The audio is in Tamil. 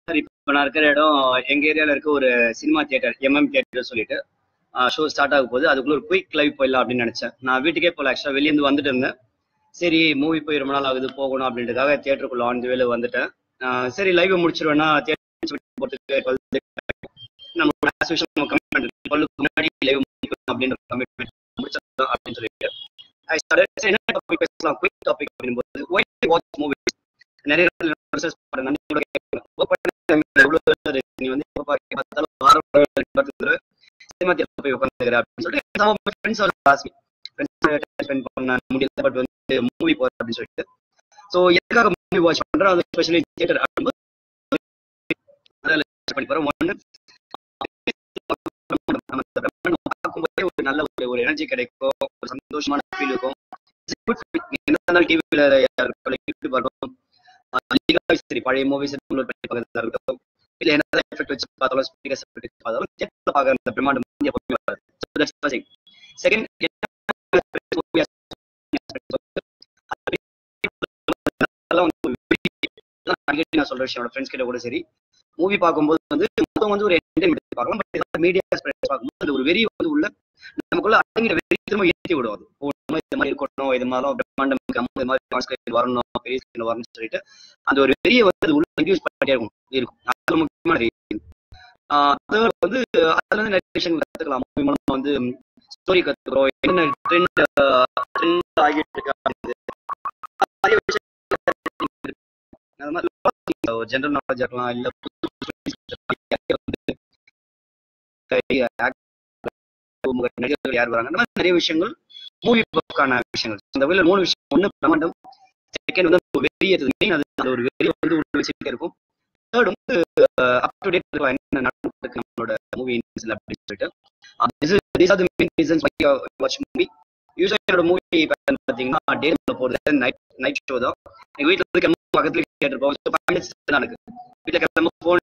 சார் இப்போ நான் இருக்கிற இடம் எங்க ஏரியால இருக்க ஒரு சினிமா தியேட்டர் எம்எம் தியேட்டர் சொல்லிட்டு ஷோ ஸ்டார்ட் ஆக போகுது அதுக்குள்ள ஒரு குயிக் லைவ் போயிடலாம் அப்படின்னு நினைச்சேன் நான் வீட்டுக்கே போல ஆக்சுவலா வெளியே இருந்து வந்துட்டு இருந்தேன் சரி மூவி போய் ரொம்ப நாள் ஆகுது போகணும் அப்படின்றதுக்காக தியேட்டருக்குள்ள ஆன் வேல வந்துட்டேன் ஆஹ் சரி லைவ் முடிச்சிருவேன்னா தியேட்டர் போறதுக்கு நம்ம as usual நம்ம commitment டுவெல்லுக்கு முன்னாடி லைவ் முடிக்கணும் அப்படின்ற கமிட்மெண்ட் முடிச்சிடலாம் அப்படின்னு சொல்லிட்டு I started சரி, என்ன டாபிக் பேசலாம் குயிக் டாபிக் அப்படிங்கும்போது ஒய் வாட்ச் மூவிஸ் நிறைய இடத்துல research பண்றேன். நான் கூட கேட்கிறேன். work பண்ண time ல எவ்வளவு பேர் நீ வந்து எப்ப பாக்க பார்த்தாலும் வாரம் ஒரு ரெண்டு தடவை சினிமா தியேட்டர் போய் உட்காந்துக்கிற அப்படின்னு சொல்லிட்டு some of my friends are ask me. Friends கூட time spend பண்ண முடியல பட் வந்து மூவி போறேன் அப்படின்னு சொல்லிட்டு ஸோ எதுக்காக மூவி வாட்ச் பண்றேன் அது ஸ்பெஷலி தியேட்டர் அப்படிங்கும்போது அதில் பண்ணி போறேன் ஒன்று நம்ம இந்த பிரம்மாண்டம் பார்க்கும்போதே ஒரு நல்ல ஒரு ஒரு எனர்ஜி கிடைக்கும் ஒரு சந்தோஷமான ஃபீல் இருக்கும் என்ன இருந்தாலும் டிவியில யூடியூப் வரணும் சரி பழைய மூவிஸ் டவுன்லோட் பண்ணி பார்க்கறதா இருக்கட்டும் இல்ல என்ன எஃபெக்ட் வச்சு பார்த்தாலும் ஸ்பீக்கர்ஸ் எஃபெக்ட் வச்சு பார்த்தாலும் தியேட்டர்ல பார்க்குற அந்த பிரம்மாண்டம் வந்து எப்பவுமே வராது so that's first thing second நான் சொல்ற விஷயம் ஃப்ரெண்ட்ஸ் கிட்ட கூட சரி மூவி பார்க்கும்போது வந்து மொத்தம் வந்து ஒரு என்டர்டைன்மெண்ட் பார்க்கலாம் பட் மீடியா பார்க்கும்போது அந்த ஒரு வெறி வந்து உள்ள நமக்குள்ள அடங்கிற வெறி திரும்ப ஏற்றி விடும் அது ஓ, நம்ம இந்த மாதிரி இருக்கணும் இது மாதிரி பிரம்மாண்டம் நம்ம இது மாதிரி கான்ஸ்கிரேட் வரணும் பெரிய screen ல வரணும்னு சொல்லிட்டு அந்த ஒரு வெறியை வந்து அது உள்ள இன்டியூஸ் பண்ணிட்டே இருக்கும் இருக்கும் அது ஒரு முக்கியமான ரீசன் தேர்ட் வந்து அதுல இருந்து நிறைய விஷயங்கள் கத்துக்கலாம் மூவி மூலமா வந்து ஸ்டோரி கத்துக்கிறோம் என்ன ட்ரெண்ட் ட்ரெண்ட் ஆகிட்டு இருக்கு அப்படிங்கிறது. நிறைய விஷயம் அது மாதிரி ஜென்ரல் நாலேஜ் இருக்கலாம் இல்ல புது புது stories வந்து நடிகர்கள் யார் வராங்க அந்த மாதிரி நிறைய விஷயங்கள் மூவி பக்கான விஷயங்கள் இந்த வகையில மூணு விஷயம் ஒண்ணு பிரமாண்டம் செகண்ட் வந்து அந்த வெறி அது மெயின் அது அந்த ஒரு வெறி வந்து உள்ள வச்சுட்டே இருக்கும் தேர்ட் வந்து அப் டு டேட் என்ன நடந்துருக்கு நம்மளோட மூவி இண்டஸ்ட்ரியில் அப்படின்னு சொல்லிட்டு these are the main reasons why watch movie usually என்னோட மூவி பார்த்தீங்கன்னா டே போகிறது நைட் நைட் ஷோ தான் எங்க வீட்டில் வந்து கிளம்ப பக்கத்துல கேட்டிருப்போம் ஸோ ஃபைவ் மினிட்ஸ் தான் எனக்கு வீட்டில் கிளம்ப ஃபோன்